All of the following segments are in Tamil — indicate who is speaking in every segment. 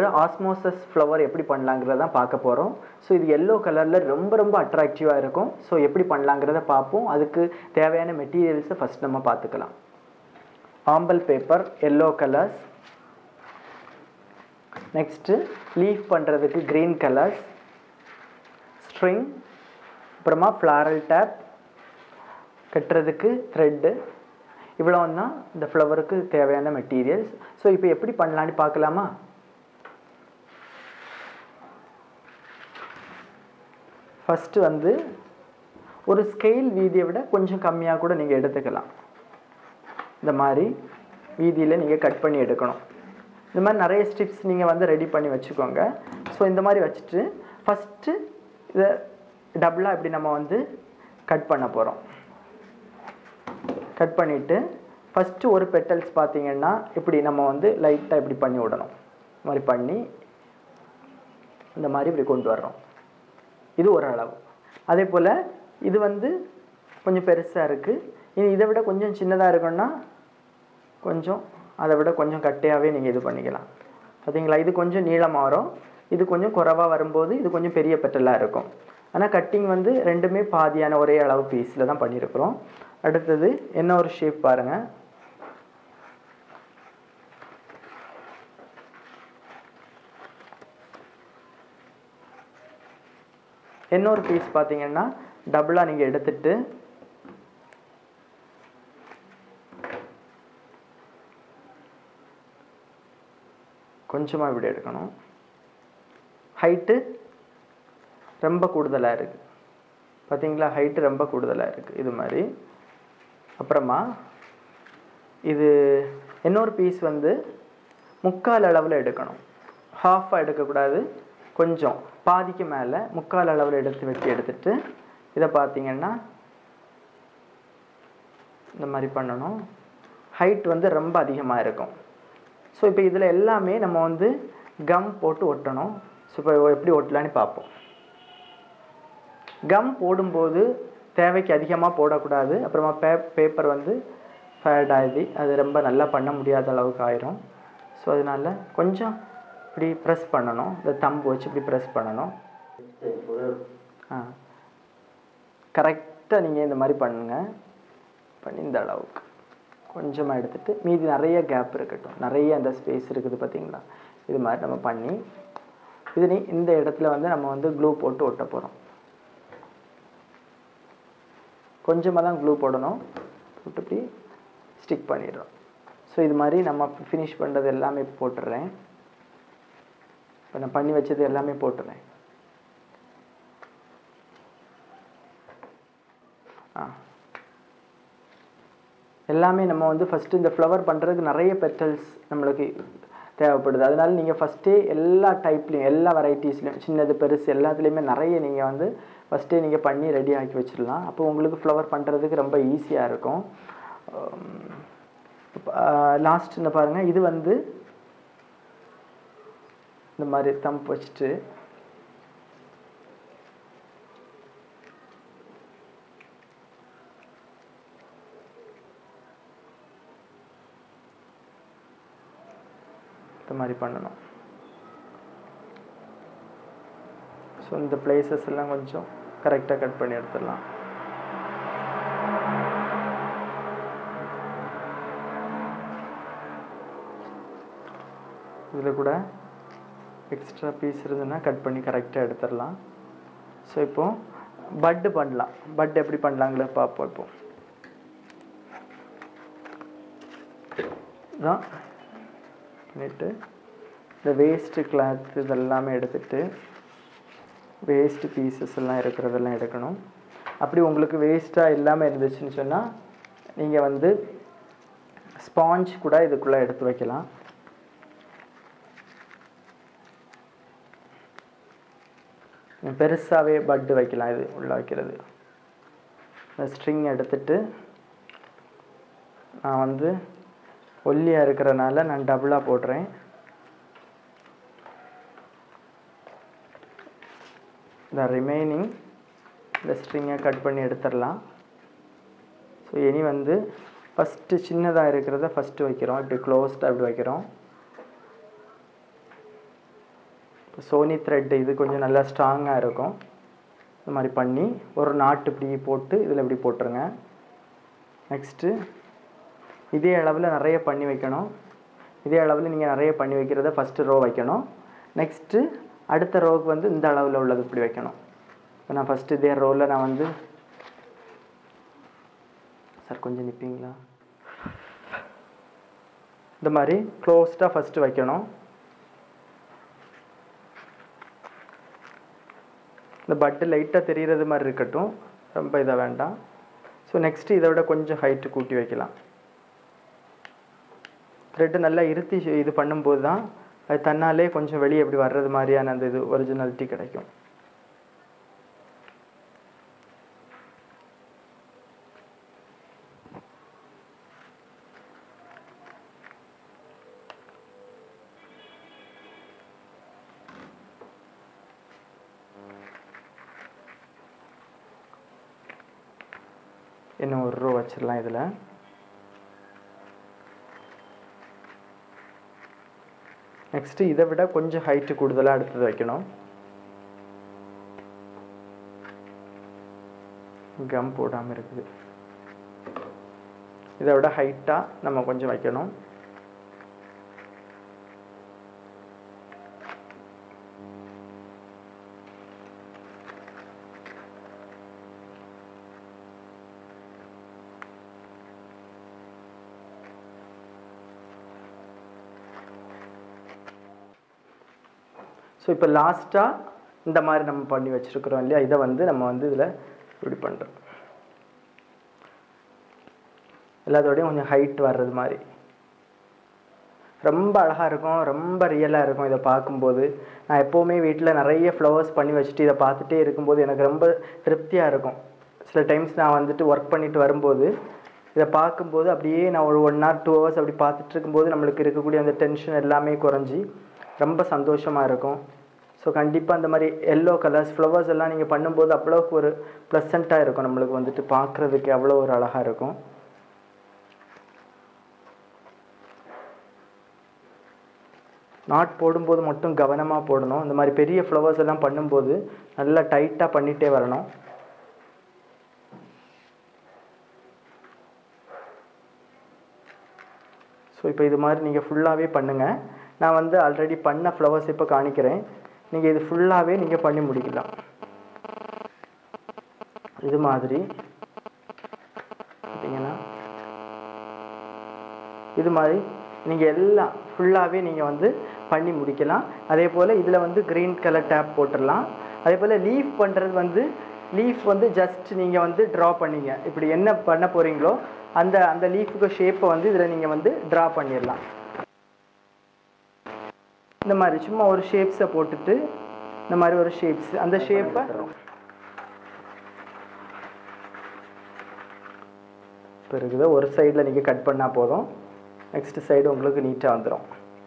Speaker 1: ஆஸ்மோசஸ் ஃப்ளவர் எப்படி பண்ணலாங்கிறத தான் பார்க்க போகிறோம் ஸோ இது எல்லோ கலரில் ரொம்ப ரொம்ப அட்ராக்டிவாக இருக்கும் ஸோ எப்படி பண்ணலாங்கிறத பார்ப்போம் அதுக்கு தேவையான மெட்டீரியல்ஸை ஃபஸ்ட் நம்ம பார்த்துக்கலாம் ஆம்பல் paper yellow colours next leaf பண்ணுறதுக்கு க்ரீன் கலர்ஸ் ஸ்ட்ரிங் அப்புறமா ஃப்ளாரல் டேப் கட்டுறதுக்கு த்ரெட்டு இவ்வளோ தான் இந்த ஃப்ளவருக்கு தேவையான மெட்டீரியல்ஸ் ஸோ இப்போ எப்படி பண்ணலான்னு பார்க்கலாமா ஃபஸ்ட்டு வந்து ஒரு ஸ்கெயில் வீதியை விட கொஞ்சம் கம்மியாக கூட நீங்கள் எடுத்துக்கலாம் இந்த மாதிரி வீதியில் நீங்கள் கட் பண்ணி எடுக்கணும் இந்த மாதிரி நிறைய ஸ்டிப்ஸ் நீங்கள் வந்து ரெடி பண்ணி வச்சுக்கோங்க ஸோ இந்த மாதிரி வச்சுட்டு ஃபஸ்ட்டு இதை டபுளாக இப்படி நம்ம வந்து கட் பண்ண போகிறோம் கட் பண்ணிவிட்டு ஃபஸ்ட்டு ஒரு பெட்டல்ஸ் பார்த்தீங்கன்னா இப்படி நம்ம வந்து லைட்டாக இப்படி பண்ணி விடணும் இந்த மாதிரி பண்ணி இந்த மாதிரி இப்படி கொண்டு வர்றோம் இது ஒரு அளவு அதே போல் இது வந்து கொஞ்சம் பெருசாக இருக்குது இனி இதை விட கொஞ்சம் சின்னதாக இருக்குன்னா கொஞ்சம் அதை விட கொஞ்சம் கட்டையாகவே நீங்கள் இது பண்ணிக்கலாம் பார்த்தீங்களா இது கொஞ்சம் நீளமாக வரும் இது கொஞ்சம் குறைவாக வரும்போது இது கொஞ்சம் பெரிய பெட்டலாக இருக்கும் ஆனால் கட்டிங் வந்து ரெண்டுமே பாதியான ஒரே அளவு பீஸில் தான் பண்ணியிருக்கிறோம் அடுத்தது என்ன ஒரு ஷேப் பாருங்கள் இன்னொரு பீஸ் பார்த்தீங்கன்னா டபுளாக நீங்கள் எடுத்துட்டு கொஞ்சமாக இப்படி எடுக்கணும் ஹைட்டு ரொம்ப கூடுதலாக இருக்குது பார்த்தீங்களா ஹைட்டு ரொம்ப கூடுதலாக இருக்குது இது மாதிரி அப்புறமா இது இன்னொரு பீஸ் வந்து முக்கால் அளவில் எடுக்கணும் ஹாஃபாக எடுக்கக்கூடாது கொஞ்சம் பாதிக்கு மேலே முக்கால் அளவில் எடுத்து வெட்டி எடுத்துட்டு இதை பார்த்தீங்கன்னா இந்த மாதிரி பண்ணணும் ஹைட் வந்து ரொம்ப அதிகமாக இருக்கும் ஸோ இப்போ இதில் எல்லாமே நம்ம வந்து கம் போட்டு ஒட்டணும் ஸோ இப்போ எப்படி ஒட்டலான்னு பார்ப்போம் கம் போடும்போது தேவைக்கு அதிகமாக போடக்கூடாது அப்புறமா பே பேப்பர் வந்து ஃபேட் ஆகி அது ரொம்ப நல்லா பண்ண முடியாத அளவுக்கு ஆயிரும் ஸோ அதனால கொஞ்சம் இப்படி ப்ரெஸ் பண்ணணும் இந்த தம்பு வச்சு இப்படி ப்ரெஸ் பண்ணணும் ஆ கரெக்டாக நீங்கள் இந்த மாதிரி பண்ணுங்கள் பண்ணி இந்த அளவுக்கு கொஞ்சமாக எடுத்துட்டு மீதி நிறைய கேப் இருக்கட்டும் நிறைய அந்த ஸ்பேஸ் இருக்குது பார்த்தீங்களா இது மாதிரி நம்ம பண்ணி இது நீ இந்த இடத்துல வந்து நம்ம வந்து க்ளூ போட்டு ஒட்ட போகிறோம் கொஞ்சமாக தான் க்ளூ போடணும் போட்டு இப்படி ஸ்டிக் பண்ணிடுறோம் ஸோ இது மாதிரி நம்ம ஃபினிஷ் பண்ணுறது எல்லாமே போட்டுடுறேன் இப்போ நான் பண்ணி வச்சது எல்லாமே போட்டுறேன் ஆ எல்லாமே நம்ம வந்து ஃபஸ்ட்டு இந்த ஃப்ளவர் பண்ணுறதுக்கு நிறைய பெட்டல்ஸ் நம்மளுக்கு தேவைப்படுது அதனால நீங்கள் ஃபஸ்ட்டே எல்லா டைப்லேயும் எல்லா வெரைட்டிஸ்லையும் சின்னது பெருசு எல்லாத்துலேயுமே நிறைய நீங்கள் வந்து ஃபஸ்ட்டே நீங்கள் பண்ணி ரெடி ஆக்கி வச்சிடலாம் அப்போ உங்களுக்கு ஃப்ளவர் பண்ணுறதுக்கு ரொம்ப ஈஸியாக இருக்கும் லாஸ்ட் என்ன பாருங்கள் இது வந்து இந்த மாதிரி தம்ப் வச்சுட்டு இந்த மாதிரி பண்ணணும் ஸோ இந்த பிளேசஸ் எல்லாம் கொஞ்சம் கரெக்டாக கட் பண்ணி எடுத்துடலாம் இதில் கூட எக்ஸ்ட்ரா பீஸ் இருந்ததுன்னா கட் பண்ணி கரெக்டாக எடுத்துடலாம் ஸோ இப்போ பட்டு பண்ணலாம் பட் எப்படி பண்ணலாங்களே பார்ப்போம் இப்போ தான் பண்ணிவிட்டு இந்த வேஸ்ட்டு கிளாத் இதெல்லாமே எடுத்துட்டு வேஸ்ட்டு பீசஸ் எல்லாம் இருக்கிறதெல்லாம் எடுக்கணும் அப்படி உங்களுக்கு வேஸ்ட்டாக இல்லாமல் இருந்துச்சுன்னு சொன்னால் நீங்கள் வந்து ஸ்பாஞ்ச் கூட இதுக்குள்ளே எடுத்து வைக்கலாம் பெருசாகவே பட்டு வைக்கலாம் இது உள்ளே வைக்கிறது இந்த ஸ்ட்ரிங் எடுத்துட்டு நான் வந்து ஒல்லியாக இருக்கிறனால நான் டபுளாக போடுறேன் இந்த ரிமைனிங் இந்த ஸ்ட்ரிங்கை கட் பண்ணி எடுத்துடலாம் ஸோ இனி வந்து ஃபஸ்ட்டு சின்னதாக இருக்கிறத ஃபஸ்ட்டு வைக்கிறோம் இப்படி க்ளோஸ்டாக இப்படி வைக்கிறோம் சோனி த்ரெட் இது கொஞ்சம் நல்லா ஸ்ட்ராங்காக இருக்கும் இந்த மாதிரி பண்ணி ஒரு நாட்டு இப்படி போட்டு இதில் இப்படி போட்டுருங்க நெக்ஸ்ட்டு இதே அளவில் நிறைய பண்ணி வைக்கணும் இதே அளவில் நீங்கள் நிறைய பண்ணி வைக்கிறத ஃபஸ்ட்டு ரோ வைக்கணும் நெக்ஸ்ட்டு அடுத்த ரோவுக்கு வந்து இந்த அளவில் உள்ளது இப்படி வைக்கணும் இப்போ நான் ஃபஸ்ட்டு இதே ரோவில் நான் வந்து சார் கொஞ்சம் நிற்பீங்களா இந்த மாதிரி க்ளோஸ்டாக ஃபஸ்ட்டு வைக்கணும் இந்த பட்டு லைட்டாக தெரிகிறது மாதிரி இருக்கட்டும் ரொம்ப இதாக வேண்டாம் ஸோ நெக்ஸ்ட்டு இதை விட கொஞ்சம் ஹைட்டு கூட்டி வைக்கலாம் த்ரெட்டு நல்லா இருத்தி இது பண்ணும்போது தான் அது தன்னாலே கொஞ்சம் வெளியே எப்படி வர்றது மாதிரியான அந்த இது ஒரிஜினாலிட்டி கிடைக்கும் இன்னும் ஒரு ரூ வச்சிடலாம் இதில் நெக்ஸ்ட்டு இதை விட கொஞ்சம் ஹைட்டு கூடுதலாக அடுத்தது வைக்கணும் கம் போடாமல் இருக்குது இதை விட ஹைட்டாக நம்ம கொஞ்சம் வைக்கணும் ஸோ இப்போ லாஸ்ட்டாக இந்த மாதிரி நம்ம பண்ணி வச்சுருக்குறோம் இல்லையா இதை வந்து நம்ம வந்து இதில் இப்படி பண்ணுறோம் எல்லாத்தோடையும் கொஞ்சம் ஹைட் வர்றது மாதிரி ரொம்ப அழகாக இருக்கும் ரொம்ப ரியலாக இருக்கும் இதை பார்க்கும்போது நான் எப்போவுமே வீட்டில் நிறைய ஃப்ளவர்ஸ் பண்ணி வச்சுட்டு இதை பார்த்துட்டே இருக்கும்போது எனக்கு ரொம்ப திருப்தியாக இருக்கும் சில டைம்ஸ் நான் வந்துட்டு ஒர்க் பண்ணிட்டு வரும்போது இதை பார்க்கும்போது அப்படியே நான் ஒரு ஒன் ஹவர் டூ ஹவர்ஸ் அப்படி பார்த்துட்டு இருக்கும்போது நம்மளுக்கு இருக்கக்கூடிய அந்த டென்ஷன் எல்லாமே குறைஞ்சி ரொம்ப சந்தோஷமாக இருக்கும் ஸோ கண்டிப்பாக அந்த மாதிரி எல்லோ கலர்ஸ் ஃப்ளவர்ஸ் எல்லாம் நீங்கள் பண்ணும்போது அவ்வளோக்கு ஒரு ப்ளசண்ட்டாக இருக்கும் நம்மளுக்கு வந்துட்டு பார்க்குறதுக்கு அவ்வளோ ஒரு அழகாக இருக்கும் நாட் போடும்போது மட்டும் கவனமாக போடணும் இந்த மாதிரி பெரிய ஃப்ளவர்ஸ் எல்லாம் பண்ணும்போது நல்லா டைட்டாக பண்ணிகிட்டே வரணும் ஸோ இப்போ இது மாதிரி நீங்கள் ஃபுல்லாகவே பண்ணுங்கள் நான் வந்து ஆல்ரெடி பண்ண ஃப்ளவர்ஸ் இப்போ காணிக்கிறேன் நீங்கள் இது ஃபுல்லாகவே நீங்கள் பண்ணி முடிக்கலாம் இது மாதிரி பார்த்தீங்கன்னா இது மாதிரி நீங்கள் எல்லாம் ஃபுல்லாகவே நீங்கள் வந்து பண்ணி முடிக்கலாம் அதே போல் இதில் வந்து க்ரீன் கலர் டேப் போட்டுடலாம் அதே போல் லீஃப் பண்ணுறது வந்து லீஃப் வந்து ஜஸ்ட் நீங்கள் வந்து ட்ரா பண்ணீங்க இப்படி என்ன பண்ண போகிறீங்களோ அந்த அந்த லீஃபுக்கு ஷேப்பை வந்து இதில் நீங்கள் வந்து ட்ரா பண்ணிடலாம் இந்த மாதிரி சும்மா ஒரு ஷேப்ஸை போட்டுட்டு இந்த மாதிரி ஒரு ஷேப்ஸ் அந்த ஷேப்பை இப்போ இருக்குது ஒரு சைடில் நீங்கள் கட் பண்ணால் போதும் நெக்ஸ்ட் சைடு உங்களுக்கு நீட்டாக வந்துடும்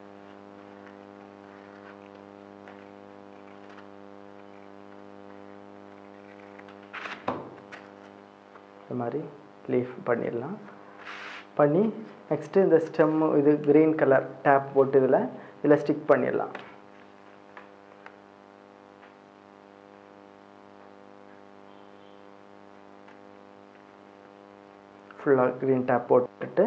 Speaker 1: இந்த மாதிரி லீஃப் பண்ணிடலாம் பண்ணி நெக்ஸ்ட்டு இந்த ஸ்டெம்மு இது க்ரீன் கலர் டேப் போட்டு இதில் இதில் ஸ்டிக் பண்ணிடலாம் ஃபுல்லாக க்ரீன் டேப் போட்டுட்டு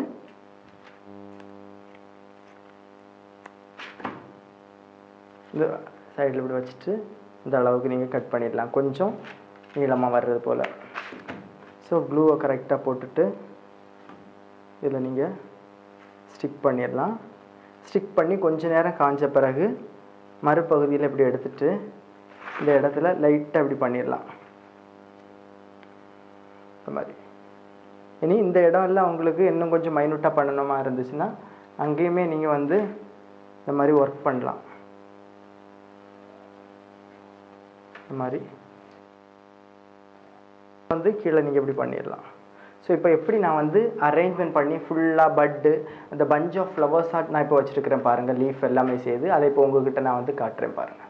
Speaker 1: இந்த சைடில் இப்படி வச்சுட்டு இந்த அளவுக்கு நீங்கள் கட் பண்ணிடலாம் கொஞ்சம் நீளமாக வர்றது போல் ஸோ க்ளூவை கரெக்டாக போட்டுட்டு இதில் நீங்கள் ஸ்டிக் பண்ணிடலாம் ஸ்டிக் பண்ணி கொஞ்ச நேரம் காஞ்ச பிறகு மறுபகுதியில் இப்படி எடுத்துட்டு இந்த இடத்துல லைட்டாக இப்படி பண்ணிடலாம் இந்த மாதிரி இனி இந்த இடம் எல்லாம் உங்களுக்கு இன்னும் கொஞ்சம் மைனூட்டாக பண்ணணுமா இருந்துச்சுன்னா அங்கேயுமே நீங்கள் வந்து இந்த மாதிரி ஒர்க் பண்ணலாம் இந்த மாதிரி வந்து கீழே நீங்கள் இப்படி பண்ணிடலாம் ஸோ இப்போ எப்படி நான் வந்து அரேஞ்ச்மெண்ட் பண்ணி ஃபுல்லாக பட்டு அந்த பஞ்ச் ஆஃப் ஃப்ளவர்ஸாக நான் இப்போ வச்சுருக்கிறேன் பாருங்கள் லீஃப் எல்லாமே செய்து அதை இப்போ உங்ககிட்ட நான் வந்து காட்டுறேன் பாருங்கள்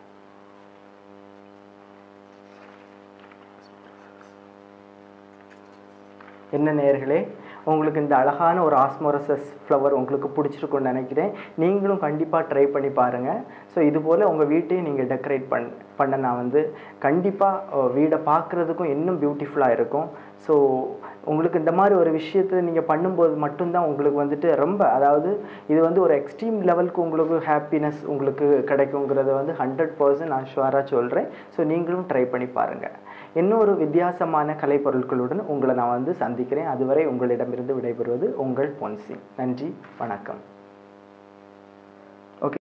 Speaker 1: என்ன நேர்களே உங்களுக்கு இந்த அழகான ஒரு ஆஸ்மோரசஸ் ஃப்ளவர் உங்களுக்கு பிடிச்சிருக்கும்னு நினைக்கிறேன் நீங்களும் கண்டிப்பாக ட்ரை பண்ணி பாருங்கள் ஸோ இது போல் உங்கள் வீட்டையும் நீங்கள் டெக்கரேட் பண் பண்ண நான் வந்து கண்டிப்பாக வீடை பார்க்குறதுக்கும் இன்னும் பியூட்டிஃபுல்லாக இருக்கும் ஸோ உங்களுக்கு இந்த மாதிரி ஒரு விஷயத்தை நீங்கள் பண்ணும்போது மட்டும்தான் உங்களுக்கு வந்துட்டு ரொம்ப அதாவது இது வந்து ஒரு எக்ஸ்ட்ரீம் லெவலுக்கு உங்களுக்கு ஹாப்பினஸ் உங்களுக்கு கிடைக்குங்கிறத வந்து ஹண்ட்ரட் பர்சன்ட் நான் ஷுவராக சொல்கிறேன் ஸோ நீங்களும் ட்ரை பண்ணி பாருங்கள் இன்னொரு வித்தியாசமான கலைப்பொருட்களுடன் உங்களை நான் வந்து சந்திக்கிறேன் அதுவரை உங்களிடமிருந்து விடைபெறுவது உங்கள் பொன்சி நன்றி வணக்கம்